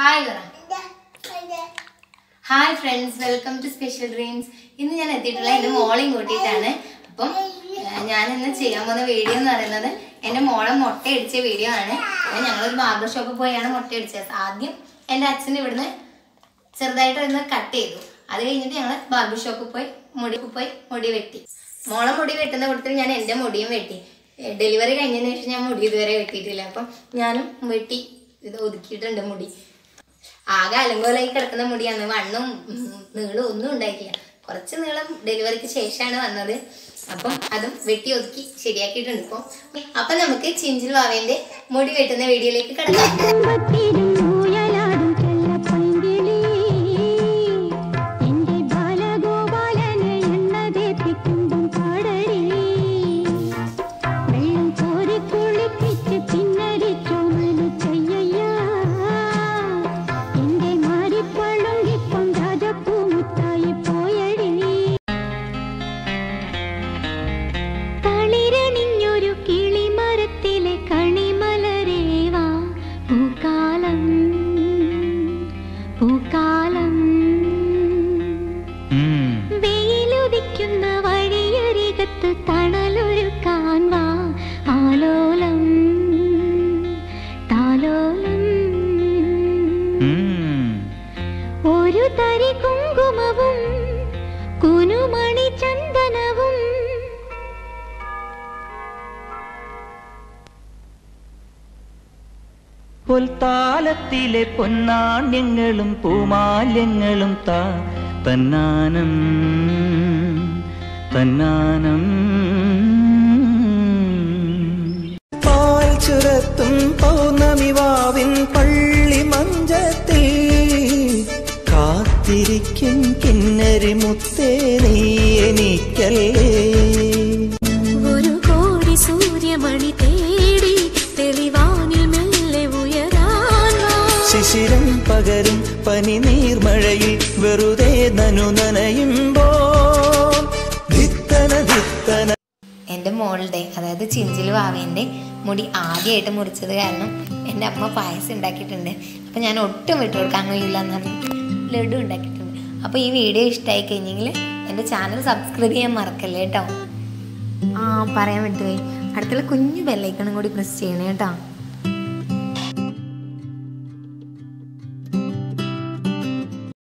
Hi പറ hi friends welcome to special dreams ഇന്ന് ഞാൻ എത്തിയിട്ടുള്ള എൻ്റെ മോളെയും കൂട്ടിയിട്ടാണ് അപ്പം ഞാൻ ഇന്ന് ചെയ്യാൻ പോകുന്ന വീഡിയോ എന്ന് പറയുന്നത് എൻ്റെ മോളെ മുട്ട അടിച്ച വീഡിയോ ആണ് അപ്പോൾ ഞങ്ങളൊരു ബാർബർ ഷോപ്പിൽ പോയാണ് മുട്ട അടിച്ചത് ആദ്യം എൻ്റെ അച്ഛൻ ഇവിടുന്ന് ചെറുതായിട്ട് ഒന്ന് കട്ട് ചെയ്തു അത് കഴിഞ്ഞിട്ട് ഞങ്ങൾ ബാർബർ ഷോപ്പിൽ പോയി മുടി പോയി മുടി വെട്ടി മോളെ മുടി വെട്ടുന്ന കൂട്ടത്തിൽ ഞാൻ എൻ്റെ മുടിയും വെട്ടി ഡെലിവറി കഴിഞ്ഞതിന് ശേഷം ഞാൻ മുടി ഇതുവരെ വെട്ടിയിട്ടില്ല അപ്പം ഞാനും വെട്ടി ഇത് ഒതുക്കിയിട്ടുണ്ട് മുടി ആകെ അലങ്കോലായി കിടക്കുന്ന മുടിയാണ് വണ്ണും ഉം, നീളവും ഒന്നും ഉണ്ടായിട്ടില്ല കുറച്ച് നീളം ഡെലിവറിക്ക് ശേഷമാണ് വന്നത് അപ്പം അതും വെട്ടി ഒതുക്കി ശരിയാക്കിയിട്ടുണ്ട് ഇപ്പം അപ്പം നമുക്ക് ചിഞ്ചിൽ വാവേന്റെ മുടി വെട്ടുന്ന വീഡിയോയിലേക്ക് കിടക്കാം കുടുംബത്തിലും ഊയലാടും ചെല്ലപ്പൈങ്കിളി. എന്റെ ബാലഗോപാലനെ എണ്ണ തേപ്പിക്കുമ്പം പാടടി. വെള്ളം കോരി കുളിപ്പിച്ച് പിന്നരിച്ചോമല് ചെയ്യയ്യാ. എന്റെ മാരിപ്പളുങ്കിപ്പം രാജപ്പൂമുത്തായി പോയടി തളിരണിഞ്ഞൊരു കിളിമരത്തിലെ കണിമലരേവാ പൂക്കാലം പൂക്കാലം വെയിലുദിക്കുന്ന വഴിയരികത്ത് തണലൊരുക്കാൻ വാ ആലോലം താലോലം ഒരു തരി കുങ്കുമവും കുനുമണി ചന്ദനവും പൊൽത്താലത്തിലെ പൊന്നാണ്യങ്ങളും പൂമാല്യങ്ങളും താ തന്നാനം തന്നാനം പാൽ ചുരത്തും പൗർണമി വാവിൻ പള്ളി മഞ്ചത്തിൽ കാത്തിരിക്കും കിന്നരി മുത്തേ നീ എനിക്കല്ലേ ഒരു കോടി സൂര്യമണി തേടി തെളിവാനിൽ മെല്ലെ ഉയരാൻ വാ. ശിശിരം പകരും പനി നീർമഴയിൽ വെറുതെ നനു നനയുമ്പോ ധിത്തന ധിത്തന എൻ്റെ മോളുടെ അതായത് ചിഞ്ചിൽ വാവേൻ്റെ മുടി ആദ്യമായിട്ട് മുറിച്ചത് കാരണം എൻ്റെ അമ്മ പായസം ഉണ്ടാക്കിയിട്ടുണ്ട് അപ്പോൾ ഞാൻ ഒട്ടും വിട്ടു കൊടുക്കാൻ കഴിയില്ല എന്ന് പറഞ്ഞിട്ട് ലഡു ഉണ്ടാക്കിയിട്ടുണ്ട് അപ്പോൾ ഈ വീഡിയോ ഇഷ്ടമായി കഴിഞ്ഞെങ്കിൽ എൻ്റെ ചാനൽ സബ്സ്ക്രൈബ് ചെയ്യാൻ മറക്കല്ലേ കേട്ടോ ആ പറയാൻ വിട്ടുപോയി അടുത്തുള്ള കുഞ്ഞു ബെല്ലൈക്കണും കൂടി പ്രസ് ചെയ്യണേ കേട്ടോ